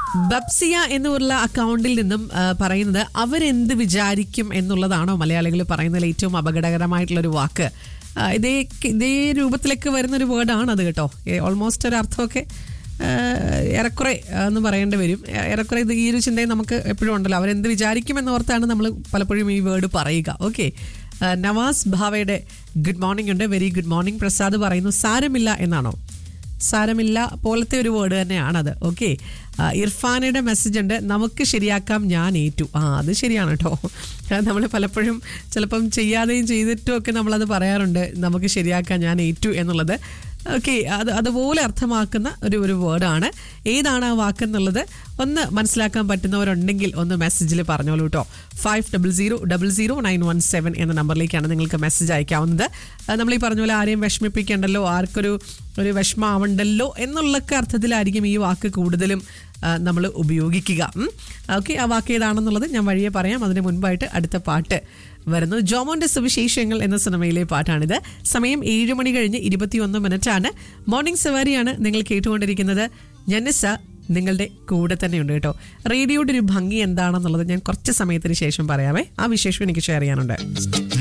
ബബ്സിയ എന്നുള്ള അക്കൗണ്ടിൽ നിന്നും ആ, പറയുന്നത് അവരെന്ത് വിചാരിക്കും എന്നുള്ളതാണോ മലയാളികൾ പറയുന്നതിൽ ഏറ്റവും അപകടകരമായിട്ടുള്ള ഒരു വാക്ക് ആ, ഇതേ ഇതേ രൂപത്തിലേക്ക് വരുന്ന ഒരു വേർഡാണ് അത് കേട്ടോ ഓൾമോസ്റ്റ് ഒരു അർത്ഥമൊക്കെ ആ, ഏറെക്കുറെ ആ, എന്ന് പറയേണ്ടി വരും ഏ- ഏറെക്കുറെ ഇത് ഈ ഒരു ചിന്തയും നമുക്ക് എപ്പോഴും ഉണ്ടല്ലോ അവരെന്ത് വിചാരിക്കും എന്നോർത്താണ് നമ്മൾ പലപ്പോഴും ഈ വേർഡ് പറയുക ഓക്കെ നവാസ് ഭാവയുടെ ഗുഡ് മോർണിംഗ് ഉണ്ട് വെരി ഗുഡ് മോർണിംഗ് പ്രസാദ് പറയുന്നു സാരമില്ല എന്നാണോ സാരമില്ല പോലത്തെ ഒരു വേർഡ് തന്നെയാണത് ഓക്കെ ഇർഫാനയുടെ മെസ്സേജ് ഉണ്ട് നമുക്ക് ശരിയാക്കാം ഞാൻ ഏറ്റു ആ അത് ശരിയാണ് കേട്ടോ നമ്മൾ പലപ്പോഴും ചിലപ്പം ചെയ്യാതെയും ചെയ്തിട്ടും ഒക്കെ നമ്മളത് പറയാറുണ്ട് നമുക്ക് ശരിയാക്കാം ഞാൻ ഏറ്റു എന്നുള്ളത് ഓക്കെ അത് അതുപോലെ അർത്ഥമാക്കുന്ന ഒരു ഒരു വേർഡാണ് ഏതാണ് ആ വാക്ക് എന്നുള്ളത് ഒന്ന് മനസ്സിലാക്കാൻ പറ്റുന്നവരുണ്ടെങ്കിൽ ഒന്ന് മെസ്സേജിൽ പറഞ്ഞോളൂ കേട്ടോ five double zero double zero nine one seven എന്ന നമ്പറിലേക്കാണ് നിങ്ങൾക്ക് മെസ്സേജ് അയക്കാവുന്നത് അത് നമ്മൾ ഈ പറഞ്ഞ പോലെ ആരെയും വിഷമിപ്പിക്കേണ്ടല്ലോ ആർക്കൊരു ഒരു വിഷമാവണ്ടല്ലോ എന്നുള്ളൊക്കെ അർത്ഥത്തിലായിരിക്കും ഈ വാക്ക് കൂടുതലും നമ്മൾ ഉപയോഗിക്കുക ഓക്കെ ആ വാക്ക് ഏതാണെന്നുള്ളത് ഞാൻ വഴിയെ പറയാം അതിന് മുൻപായിട്ട് അടുത്ത പാട്ട് വരുന്നു ജോമോന്റെ സുവിശേഷങ്ങൾ എന്ന സിനിമയിലെ പാട്ടാണിത് സമയം ഏഴ് മണി കഴിഞ്ഞ് ഇരുപത്തിയൊന്ന് മിനിറ്റാണ് മോർണിംഗ് സവാരിയാണ് നിങ്ങൾ കേട്ടുകൊണ്ടിരിക്കുന്നത് ജനസ നിങ്ങളുടെ കൂടെ തന്നെയുണ്ട് കേട്ടോ റേഡിയോയുടെ ഒരു ഭംഗി എന്താണെന്നുള്ളത് ഞാൻ കുറച്ച് സമയത്തിന് ശേഷം പറയാമേ ആ വിശേഷം എനിക്ക് ഷെയർ ചെയ്യാനുണ്ട്